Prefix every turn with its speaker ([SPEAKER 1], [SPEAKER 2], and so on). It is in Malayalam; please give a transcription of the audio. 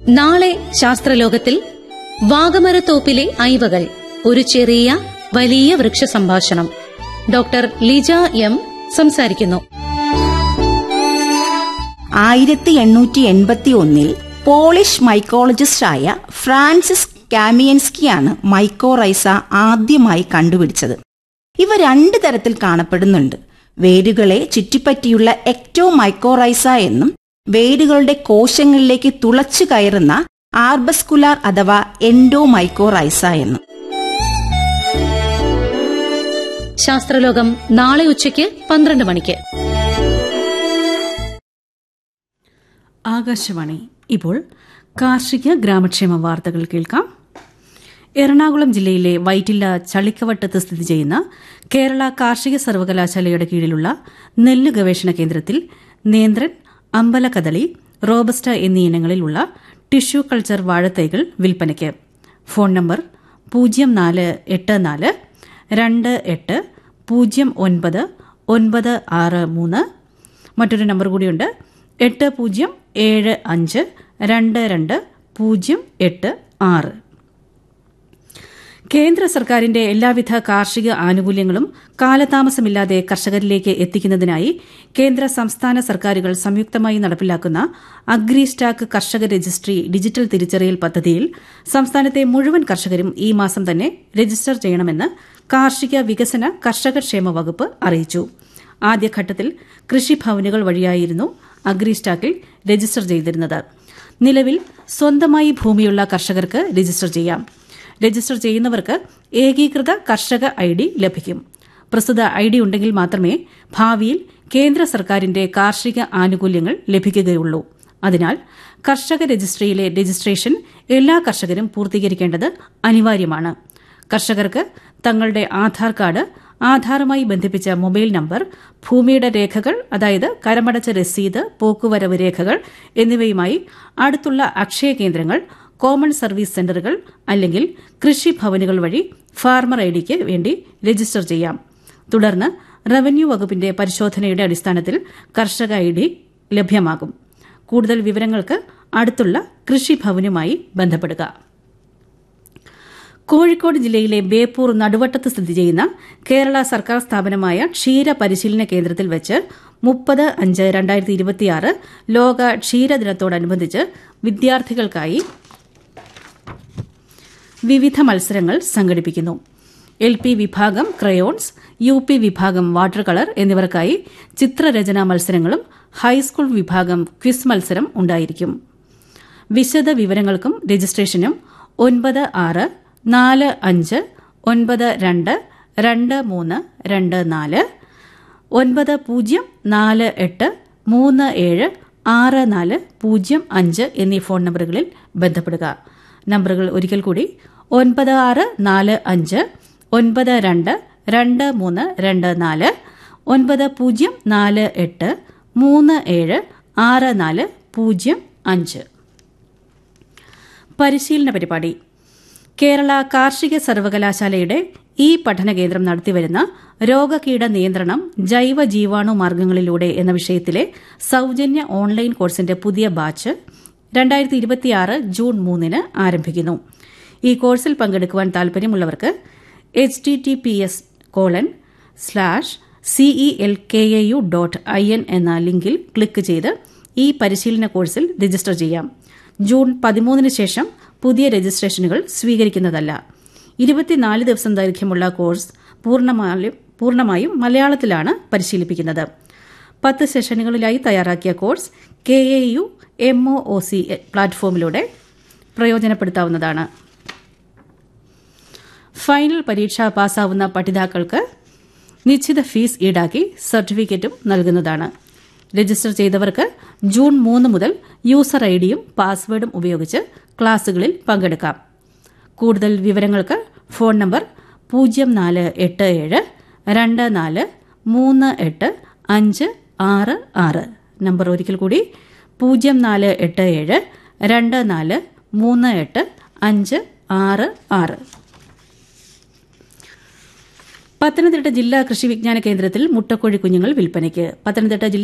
[SPEAKER 1] നാളെ ശാസ്ത്രലോകത്തിൽ വാഗമരത്തോപ്പിലെ ഐവകൾ ഒരു ചെറിയ വലിയ വൃക്ഷ സംഭാഷണം ഡോക്ടർ ലിജ എം സംസാരിക്കുന്നു
[SPEAKER 2] ആയിരത്തി എണ്ണൂറ്റി എൺപത്തി ഒന്നിൽ പോളിഷ് മൈക്കോളജിസ്റ്റായ ഫ്രാൻസിസ് കാമിയൻസ്കിയാണ് മൈക്കോറൈസ ആദ്യമായി കണ്ടുപിടിച്ചത് ഇവ രണ്ട് തരത്തിൽ കാണപ്പെടുന്നുണ്ട് വേരുകളെ ചുറ്റിപ്പറ്റിയുള്ള എക്ടോ മൈക്കോറൈസ എന്നും വേരുകളുടെ കോശങ്ങളിലേക്ക് തുളച്ചു കയറുന്ന ആർബസ്കുലാർ അഥവാ എൻഡോ മൈക്കോറൈസ എന്നും
[SPEAKER 1] ശാസ്ത്രലോകം നാളെ ഉച്ചയ്ക്ക് പന്ത്രണ്ട് മണിക്ക്
[SPEAKER 3] ആകാശവാണി ഇപ്പോൾ കാർഷിക ഗ്രാമക്ഷേമ വാർത്തകൾ കേൾക്കാം എറണാകുളം ജില്ലയിലെ വൈറ്റില്ല ചളിക്കവട്ടത്ത് സ്ഥിതി ചെയ്യുന്ന കേരള കാർഷിക സർവകലാശാലയുടെ കീഴിലുള്ള നെല്ല് ഗവേഷണ കേന്ദ്രത്തിൽ നേന്ത്രൻ അമ്പലക്കദളി റോബസ്റ്റ എന്നീ ഇനങ്ങളിലുള്ള ടിഷ്യൂ കൾച്ചർ വാഴത്തൈകൾ വിൽപ്പനയ്ക്ക് ഫോൺ നമ്പർ പൂജ്യം നാല് എട്ട് നാല് രണ്ട് എട്ട് പൂജ്യം ഒൻപത് ഒൻപത് ആറ് മൂന്ന് മറ്റൊരു നമ്പർ കൂടിയുണ്ട് എട്ട് പൂജ്യം ഏഴ് അഞ്ച് രണ്ട് രണ്ട് പൂജ്യം എട്ട് ആറ് കേന്ദ്ര സർക്കാരിന്റെ എല്ലാവിധ കാർഷിക ആനുകൂല്യങ്ങളും കാലതാമസമില്ലാതെ കർഷകരിലേക്ക് എത്തിക്കുന്നതിനായി കേന്ദ്ര സംസ്ഥാന സർക്കാരുകൾ സംയുക്തമായി നടപ്പിലാക്കുന്ന അഗ്രി സ്റ്റാക്ക് കർഷക രജിസ്ട്രി ഡിജിറ്റൽ തിരിച്ചറിയൽ പദ്ധതിയിൽ സംസ്ഥാനത്തെ മുഴുവൻ കർഷകരും ഈ മാസം തന്നെ രജിസ്റ്റർ ചെയ്യണമെന്ന് കാർഷിക വികസന കർഷകക്ഷേമ വകുപ്പ് അറിയിച്ചു ആദ്യഘട്ടത്തിൽ കൃഷിഭവനുകൾ വഴിയായിരുന്നു അഗ്രി സ്റ്റാക്കിൽ രജിസ്റ്റർ ചെയ്തിരുന്നത് നിലവിൽ സ്വന്തമായി ഭൂമിയുള്ള കർഷകർക്ക് രജിസ്റ്റർ ചെയ്യാം രജിസ്റ്റർ ചെയ്യുന്നവർക്ക് ഏകീകൃത കർഷക ഐ ഡി ലഭിക്കും പ്രസ്തുത ഐ ഡി ഉണ്ടെങ്കിൽ മാത്രമേ ഭാവിയിൽ കേന്ദ്ര സർക്കാരിന്റെ കാർഷിക ആനുകൂല്യങ്ങൾ ലഭിക്കുകയുള്ളൂ അതിനാൽ കർഷക രജിസ്ട്രിയിലെ രജിസ്ട്രേഷൻ എല്ലാ കർഷകരും പൂർത്തീകരിക്കേണ്ടത് അനിവാര്യമാണ് കർഷകർക്ക് തങ്ങളുടെ ആധാർ കാർഡ് ആധാറുമായി ബന്ധിപ്പിച്ച മൊബൈൽ നമ്പർ ഭൂമിയുടെ രേഖകൾ അതായത് കരമടച്ച രസീത് പോക്കുവരവ് രേഖകൾ എന്നിവയുമായി അടുത്തുള്ള അക്ഷയ കേന്ദ്രങ്ങൾ കോമൺ സർവീസ് സെന്ററുകൾ അല്ലെങ്കിൽ കൃഷിഭവനുകൾ വഴി ഫാർമർ ഐ ഡിക്ക് വേണ്ടി രജിസ്റ്റർ ചെയ്യാം തുടർന്ന് റവന്യൂ വകുപ്പിന്റെ പരിശോധനയുടെ അടിസ്ഥാനത്തിൽ കർഷക ഐ ഡി ലഭ്യമാകും കൂടുതൽ വിവരങ്ങൾക്ക് അടുത്തുള്ള കൃഷിഭവനുമായി ബന്ധപ്പെടുക കോഴിക്കോട് ജില്ലയിലെ ബേപ്പൂർ നടുവട്ടത്ത് സ്ഥിതി ചെയ്യുന്ന കേരള സർക്കാർ സ്ഥാപനമായ ക്ഷീര പരിശീലന കേന്ദ്രത്തിൽ വെച്ച് മുപ്പത് അഞ്ച് രണ്ടായിരത്തി ഇരുപത്തിയാറ് ലോക ക്ഷീരദിനത്തോടനുബന്ധിച്ച് വിദ്യാർത്ഥികൾക്കായി വിവിധ മത്സരങ്ങൾ സംഘടിപ്പിക്കുന്നു എൽ പി വിഭാഗം ക്രയോൺസ് യു പി വിഭാഗം വാട്ടർ കളർ എന്നിവർക്കായി ചിത്രരചനാ മത്സരങ്ങളും ഹൈസ്കൂൾ വിഭാഗം ക്വിസ് മത്സരം ഉണ്ടായിരിക്കും വിശദ വിവരങ്ങൾക്കും രജിസ്ട്രേഷനും ഒൻപത് ആറ് നാല് അഞ്ച് ഒൻപത് രണ്ട് രണ്ട് മൂന്ന് രണ്ട് നാല് ഒൻപത് പൂജ്യം നാല് എട്ട് മൂന്ന് ഏഴ് ആറ് നാല് പൂജ്യം അഞ്ച് എന്നീ ഫോൺ നമ്പറുകളിൽ ബന്ധപ്പെടുക നമ്പറുകൾ ഒരിക്കൽ കൂടി ഒൻപത് ആറ് നാല് അഞ്ച് ഒൻപത് രണ്ട് രണ്ട് മൂന്ന് രണ്ട് നാല് ഒൻപത് പൂജ്യം നാല് എട്ട് മൂന്ന് ഏഴ് ആറ് നാല് പൂജ്യം അഞ്ച് പരിശീലന പരിപാടി കേരള കാർഷിക സർവകലാശാലയുടെ ഈ പഠന കേന്ദ്രം നടത്തിവരുന്ന രോഗകീട നിയന്ത്രണം ജൈവ ജീവാണു മാർഗങ്ങളിലൂടെ എന്ന വിഷയത്തിലെ സൌജന്യ ഓൺലൈൻ കോഴ്സിന്റെ പുതിയ ബാച്ച് രണ്ടായിരത്തി ഇരുപത്തിയാറ് ജൂൺ മൂന്നിന് ആരംഭിക്കുന്നു ഈ കോഴ്സിൽ പങ്കെടുക്കുവാൻ താൽപര്യമുള്ളവർക്ക് H T T P S colon slash CE L K A U dot I N എന്ന ലിങ്കിൽ ക്ലിക്ക് ചെയ്ത് ഈ പരിശീലന കോഴ്സിൽ രജിസ്റ്റർ ചെയ്യാം ജൂൺ പതിമൂന്നിന് ശേഷം പുതിയ രജിസ്ട്രേഷനുകൾ സ്വീകരിക്കുന്നതല്ല ഇരുപത്തിനാല് ദിവസം ദൈർഘ്യമുള്ള കോഴ്സ് പൂർണ്ണമായും പൂർണ്ണമായും മലയാളത്തിലാണ് പരിശീലിപ്പിക്കുന്നത് പത്ത് സെഷനുകളിലായി തയ്യാറാക്കിയ course K A U M O O C പ്ലാറ്റ്ഫോമിലൂടെ പ്രയോജനപ്പെടുത്താവുന്നതാണ് ഫൈനൽ പരീക്ഷ പാസ്സാവുന്ന പഠിതാക്കൾക്ക് നിശ്ചിത ഫീസ് ഈടാക്കി സർട്ടിഫിക്കറ്റും നൽകുന്നതാണ് രജിസ്റ്റർ ചെയ്തവർക്ക് ജൂൺ മൂന്ന് മുതൽ യൂസർ ഐ ഡിയും പാസ്വേഡും ഉപയോഗിച്ച് ക്ലാസുകളിൽ പങ്കെടുക്കാം കൂടുതൽ വിവരങ്ങൾക്ക് ഫോൺ നമ്പർ പൂജ്യം നാല് എട്ട് ഏഴ് രണ്ട് നാല് മൂന്ന് എട്ട് അഞ്ച് ആറ് ആറ് നമ്പർ ഒരിക്കൽ കൂടി പൂജ്യം നാല് എട്ട് ഏഴ് രണ്ട് നാല് മൂന്ന് എട്ട് അഞ്ച് ആറ് ആറ് പത്തനംതിട്ട ജില്ലാ കൃഷി വിജ്ഞാന കേന്ദ്രത്തിൽ മുട്ടക്കോഴി കുഞ്ഞുങ്ങൾ വിൽപ്പനയ്ക്ക് പത്തനംതിട്ട ജില്ലാ